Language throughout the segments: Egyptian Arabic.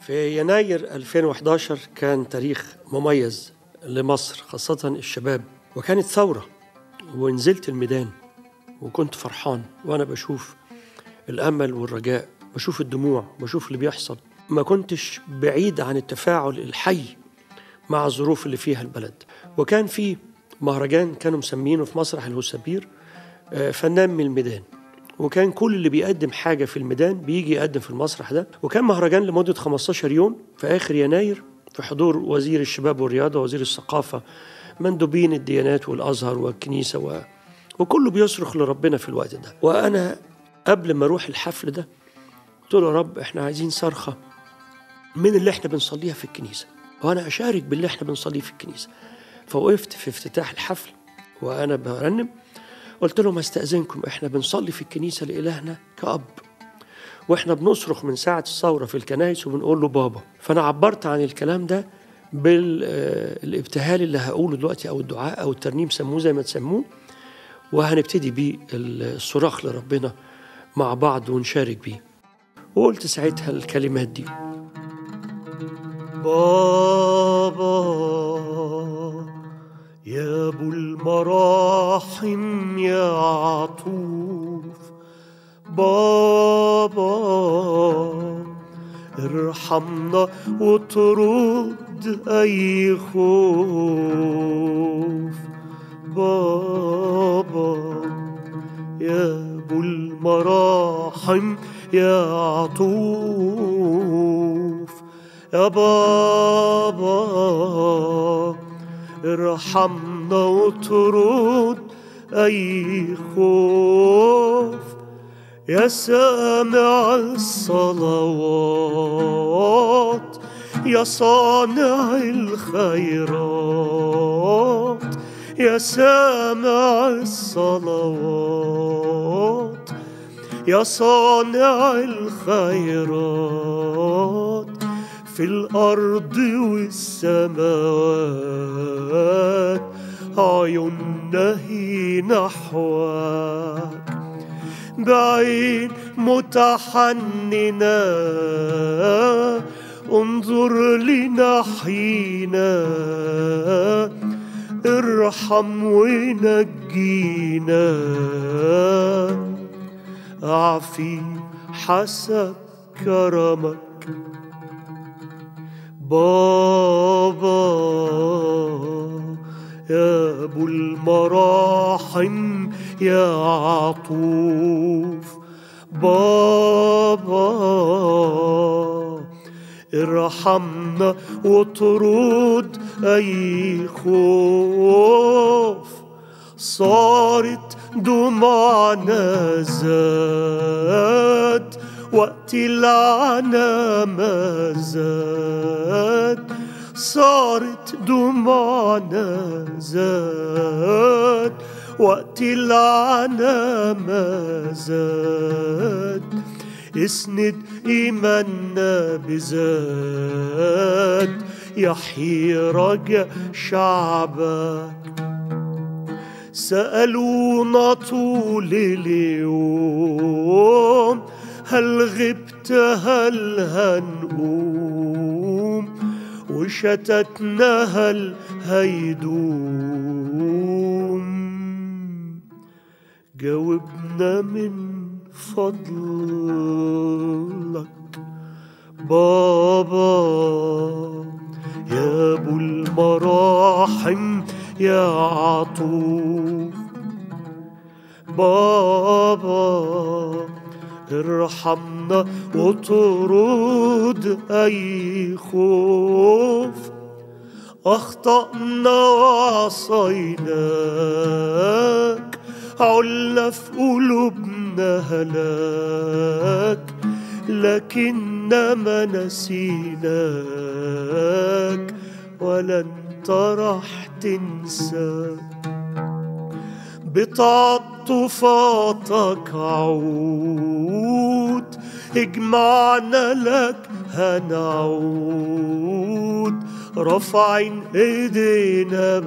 في يناير 2011 كان تاريخ مميز لمصر خاصة الشباب وكانت ثورة ونزلت الميدان وكنت فرحان وأنا بشوف الأمل والرجاء بشوف الدموع بشوف اللي بيحصل ما كنتش بعيد عن التفاعل الحي مع الظروف اللي فيها البلد وكان في مهرجان كانوا مسمينه في مسرح الهسابير آه، فنان من الميدان وكان كل اللي بيقدم حاجة في الميدان بيجي يقدم في المسرح ده وكان مهرجان لمدة 15 يوم في آخر يناير في حضور وزير الشباب والرياضة وزير الثقافة مندوبين الديانات والأزهر والكنيسة و... وكله بيصرخ لربنا في الوقت ده وأنا قبل ما أروح الحفل ده قلت له يا رب إحنا عايزين صرخة من اللي إحنا بنصليها في الكنيسة وأنا أشارك باللي إحنا بنصليه في الكنيسة فوقفت في افتتاح الحفل وأنا برنم قلت لهم استأذنكم احنا بنصلي في الكنيسة لإلهنا كأب واحنا بنصرخ من ساعة الثورة في الكنائس وبنقول له بابا فأنا عبرت عن الكلام ده بالابتهال اللي هقوله دلوقتي أو الدعاء أو الترنيم سموه زي ما تسموه وهنبتدي بيه الصراخ لربنا مع بعض ونشارك بيه وقلت ساعتها الكلمات دي بابا يا ابو المراحم يا عطوف بابا ارحمنا وطرد اي خوف بابا يا ابو المراحم يا عطوف يا بابا ارحمنا وطرد أي خوف يا سامع الصلوات يا صانع الخيرات يا سامع الصلوات يا صانع الخيرات في الأرض والسماوات عيوننا هي نحوك بعين متحننة انظر لنحينا ارحم ونجينا اعفي حسب كرمك بابا يا ابو المراحم يا عطوف بابا ارحمنا وطرد اي خوف صارت دموعنا زاد وقت العنا ما زاد صارت دموعنا زاد وقت العنا ما زاد اسند إيماننا بزاد يحيي رجا شعبك سألونا طول اليوم هل غبت هل هنقوم وشتتنا هل هيدوم جاوبنا من فضلك بابا يا ابو المراحم يا عطوف بابا ارحمنا وطرود أي خوف أخطأنا وعصيناك علا في قلوبنا هلاك لكنما نسيناك ولا انت راح تنساك بتعطفاتك عود اجمعنا لك هنعود رافعين ايدينا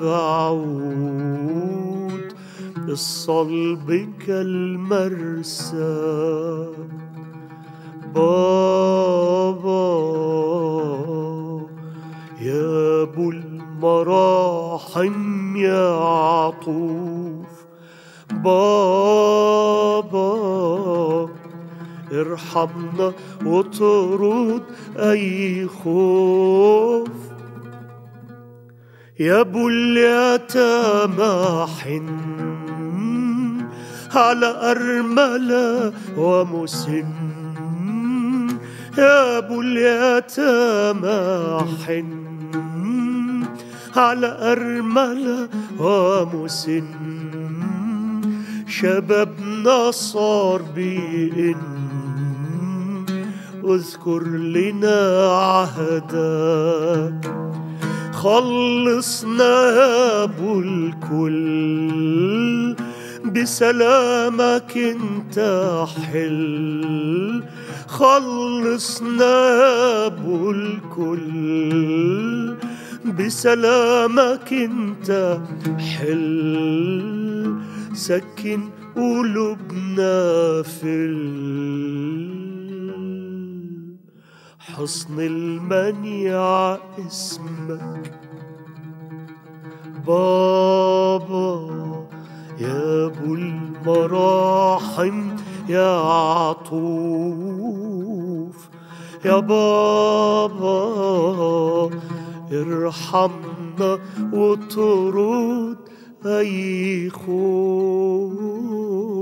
بعود الصلب كالمرسى بابا يا ابو المراحم يا عطوف بابا ارحمنا وطرود اي خوف يا ابو اليتامى حن على أرملة ومسن يا أبو اليتامى حن على أرملة ومسن شبابنا صار بإن اذكر لنا عهدك خلصنا يا ابو الكل بسلامك انت حل خلصنا يا ابو الكل بسلامك انت حل سكن قلوبنا في حصن المنيع اسمك بابا يا ابو المراحم يا عطوف يا بابا ارحمنا وطرود اي خوف